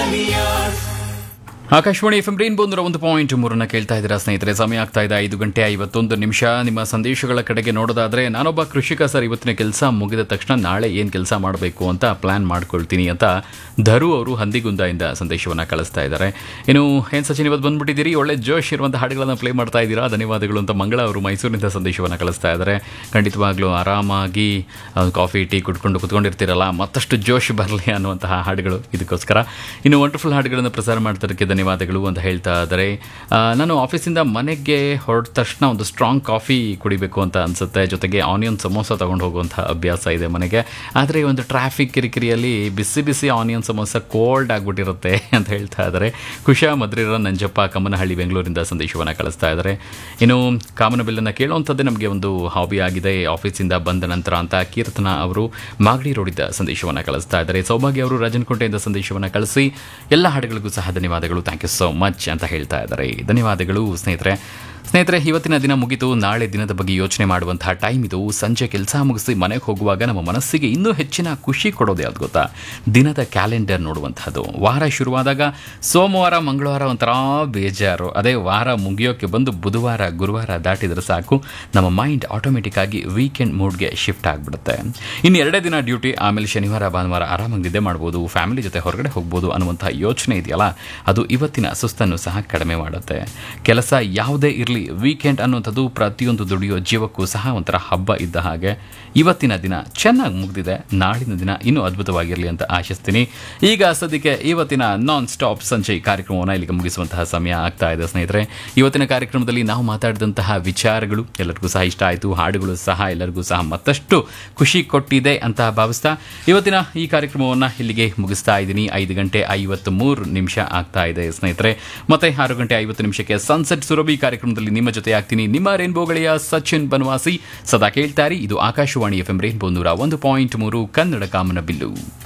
Akashvani F M rainbow ನೂರ ಒಂದು point ಮೂರನ್ನ ಕೇಳ್ತಾ ಇದ್ದೀರಾ ಸ್ನೇಹಿತರೆ ಸಮಯ ಆಗ್ತಾ ಇದೆ ಐದು ಗಂಟೆ ಐವತ್ತೊಂದು ನಿಮಿಷ ನಿಮ್ಮ ಸಂದೇಶಗಳ ಕಡೆಗೆ ನೋಡೋದಾದ್ರೆ ನಾನೊಬ್ಬ ಕೃಷಿಕ ಸರ್ ಇವತ್ತಿನ ಕೆಲಸ ಮುಗಿದ ತಕ್ಷಣ ನಾಳೆ ಏನು ಕೆಲಸ ಮಾಡಬೇಕು ಅಂತ ಪ್ಲಾನ್ ಮಾಡ್ಕೊಳ್ತೀನಿ ಅಂತ ಧರು ಅವರು ಹಂದಿಗುಂದದಿಂದ ಸಂದೇಶವನ್ನು ಕಳಿಸ್ತಾ ಇದ್ದಾರೆ ಇನ್ನು ಏನು ಸಚಿನ್ ಇವತ್ತು ಬಂದ್ಬಿಟ್ಟಿದ್ದೀರಿ ಒಳ್ಳೆ ಜೋಶ್ ಇರುವಂಥ ಹಾಡುಗಳನ್ನು ಪ್ಲೇ ಮಾಡ್ತಾ ಇದ್ದೀರಾ ಧನ್ಯವಾದಗಳು ಅಂತ ಮಂಗಳ ಅವರು ಮೈಸೂರಿನಿಂದ ಸಂದೇಶವನ್ನು ಕಳಿಸ್ತಾ ಇದ್ದಾರೆ ಖಂಡಿತವಾಗ್ಲೂ ಆರಾಮಾಗಿ ಆ, ಕಾಫಿ ಟೀ ಕುಟ್ಕೊಂಡು ಕುತ್ಕೊಂಡಿರ್ತೀರಲ್ಲ ಮತ್ತಷ್ಟು ಜೋಶ್ ಬರಲಿ ಅನ್ನುವಂತಹ ಹಾಡುಗಳು ಇದಕ್ಕೋಸ್ಕರ ಇನ್ನು ವಂಡರ್ಫುಲ್ ಹಾಡುಗಳನ್ನು ಪ್ರಸಾರ ಮಾಡ್ತಿದ್ದಕ್ಕೆ ಧನ್ಯವಾದಗಳು ಅಂತ ಹೇಳ್ತಾ ಇದ್ದಾರೆ ಆ, ನಾನು ಆಫೀಸಿಂದ ಮನೆಗೆ ಹೊರಟ ತಕ್ಷಣ ಒಂದು ಸ್ಟ್ರಾಂಗ್ ಕಾಫಿ ಕುಡಿಬೇಕು ಅಂತ ಅನಿಸುತ್ತೆ ಜೊತೆಗೆ ಆನಿಯನ್ ಸಮೋಸ ತಗೊಂಡು ಹೋಗುವಂಥ ಅಭ್ಯಾಸ ಇದೆ ಮನೆಗೆ ಆದರೆ ಈ ಒಂದು ಟ್ರಾಫಿಕ್ ಕಿರಿಕಿರಿಯಲ್ಲಿ ಬಿಸಿ ಬಿಸಿ ಆನಿಯನ್ ಸಮೋಸ ಕೋಲ್ಡ್ ಆಗಿಬಿಟ್ಟಿರುತ್ತೆ ಅಂತ ಹೇಳ್ತಾ ಇದ್ದಾರೆ ಕುಶಾ ಮದ್ರಿರ ನಂಜಪ್ಪ ಕಮ್ಮನಹಳ್ಳಿ ಬೆಂಗಳೂರಿಂದ ಸಂದೇಶವನ್ನು ಕಳಿಸ್ತಾ ಇದ್ದಾರೆ ಇನ್ನು ಕಾಮನಬಿಲ್ಲನ್ನು ಕೇಳುವಂಥದ್ದೇ ನಮಗೆ ಒಂದು ಹಾಬಿ ಆಗಿದೆ ಆಫೀಸಿಂದ ಬಂದ ನಂತರ ಅಂತ ಕೀರ್ತನ ಅವರು ಮಾಗಡಿ ರೋಡಿಂದ ಸಂದೇಶವನ್ನು ಕಳಿಸ್ತಾ ಇದ್ದಾರೆ ಸೌಭಾಗ್ಯ ಅವರು ರಾಜನಕೋಟೆಯಿಂದ ಸಂದೇಶವನ್ನು ಕಳಿಸಿ ಎಲ್ಲ ಹಾಡುಗಳಿಗೂ ಸಹ ಧನ್ಯವಾದಗಳು ಥ್ಯಾಂಕ್ ಯು ಸೋ ಮಚ್ ಅಂತ ಹೇಳ್ತಾ ಇದ್ದಾರೆ ಧನ್ಯವಾದಗಳು ಸ್ನೇಹಿತರೆ ಸ್ನೇಹಿತರೆ ಇವತ್ತಿನ ದಿನ ಮುಗಿತು ನಾಳೆ ದಿನದ ಬಗ್ಗೆ ಯೋಚನೆ ಮಾಡುವಂತಹ ಟೈಮ್ ಇದು ಸಂಜೆ ಕೆಲಸ ಮುಗಿಸಿ ಮನೆಗೆ ಹೋಗುವಾಗ ನಮ್ಮ ಮನಸ್ಸಿಗೆ ಇನ್ನೂ ಹೆಚ್ಚಿನ ಖುಷಿ ಕೊಡೋದು ಯಾವ್ದು ಗೊತ್ತಾ ದಿನದ ಕ್ಯಾಲೆಂಡರ್ ನೋಡುವಂಥದ್ದು ವಾರ ಶುರುವಾದಾಗ ಸೋಮವಾರ ಮಂಗಳವಾರ ಒಂಥರ ಬೇಜಾರು ಅದೇ ವಾರ ಮುಗಿಯೋಕ್ಕೆ ಬಂದು ಬುಧವಾರ ಗುರುವಾರ ದಾಟಿದ್ರೆ ಸಾಕು ನಮ್ಮ ಮೈಂಡ್ ಆಟೋಮೆಟಿಕ್ ಆಗಿ ವೀಕೆಂಡ್ ಮೂಡ್ಗೆ ಶಿಫ್ಟ್ ಆಗಿಬಿಡುತ್ತೆ ಇನ್ನು ಎರಡೇ ದಿನ ಡ್ಯೂಟಿ ಆಮೇಲೆ ಶನಿವಾರ ಭಾನುವಾರ ಆರಾಮಾಗಿ ನಿದ್ದೆ ಮಾಡ್ಬೋದು ಫ್ಯಾಮಿಲಿ ಜೊತೆ ಹೊರಗಡೆ ಹೋಗ್ಬೋದು ಅನ್ನುವಂಥ ಯೋಚನೆ ಇದೆಯಲ್ಲ ಅದು ಇವತ್ತಿನ ಸುಸ್ತನ್ನು ಸಹ ಕಡಿಮೆ ಮಾಡುತ್ತೆ ಕೆಲಸ ಯಾವುದೇ ಇರಲಿ ವೀಕೆಂಡ್ ಅನ್ನುವಂಥದ್ದು ಪ್ರತಿಯೊಂದು ದುಡಿಯೋ ಜೀವಕ್ಕೂ ಸಹ ಒಂಥರ ಹಬ್ಬ ಇದ್ದ ಹಾಗೆ ಇವತ್ತಿನ ದಿನ ಚೆನ್ನಾಗಿ ಮುಗಿದಿದೆ ನಾಳಿನ ದಿನ ಇನ್ನೂ ಅದ್ಭುತವಾಗಿರಲಿ ಅಂತ ಆಶಿಸ್ತೀನಿ ಈಗ ಸದ್ಯಕ್ಕೆ ಇವತ್ತಿನ ನಾನ್ ಸ್ಟಾಪ್ ಸಂಜೆ ಕಾರ್ಯಕ್ರಮವನ್ನು ಇಲ್ಲಿಗೆ ಮುಗಿಸುವಂತಹ ಸಮಯ ಆಗ್ತಾ ಇದೆ ಸ್ನೇಹಿತರೆ ಇವತ್ತಿನ ಕಾರ್ಯಕ್ರಮದಲ್ಲಿ ನಾವು ಮಾತಾಡಿದಂತಹ ವಿಚಾರಗಳು ಎಲ್ಲರಿಗೂ ಸಹ ಇಷ್ಟ ಆಯಿತು ಹಾಡುಗಳು ಸಹ ಎಲ್ಲರಿಗೂ ಸಹ ಮತ್ತಷ್ಟು ಖುಷಿ ಕೊಟ್ಟಿದೆ ಅಂತ ಭಾವಿಸ್ತಾ ಇವತ್ತಿನ ಈ ಕಾರ್ಯಕ್ರಮವನ್ನು ಇಲ್ಲಿಗೆ ಮುಗಿಸ್ತಾ ಇದ್ದೀನಿ ಐದು ಗಂಟೆ ಐವತ್ತು ಮೂರು ನಿಮಿಷ ಆಗ್ತಾ ಇದೆ ಸ್ನೇಹಿತರೆ ಮತ್ತೆ ಆರು ಗಂಟೆ ಐವತ್ತು ನಿಮಿಷಕ್ಕೆ ಸನ್ಸೆಟ್ ಸುರಭಿ ಕಾರ್ಯಕ್ರಮದಲ್ಲಿ ನಿಮ್ಮ ಜೊತೆ ಆಗ್ತೀನಿ ನಿಮ್ಮ ರೇನ್ಬೋ ಗೆಳೆಯ ಸಚಿನ್ ಬನವಾಸಿ ಸದಾ ಕೇಳ್ತಾರಿ ಇದು ಆಕಾಶವಾಣಿ ಎಫ್ ಎಂ ರೇನ್ಬೋ ನೂರ ಒಂದು ಪಾಯಿಂಟ್ ಮೂರು ಕನ್ನಡ ಕಾಮನ ಬಿಲ್ಲು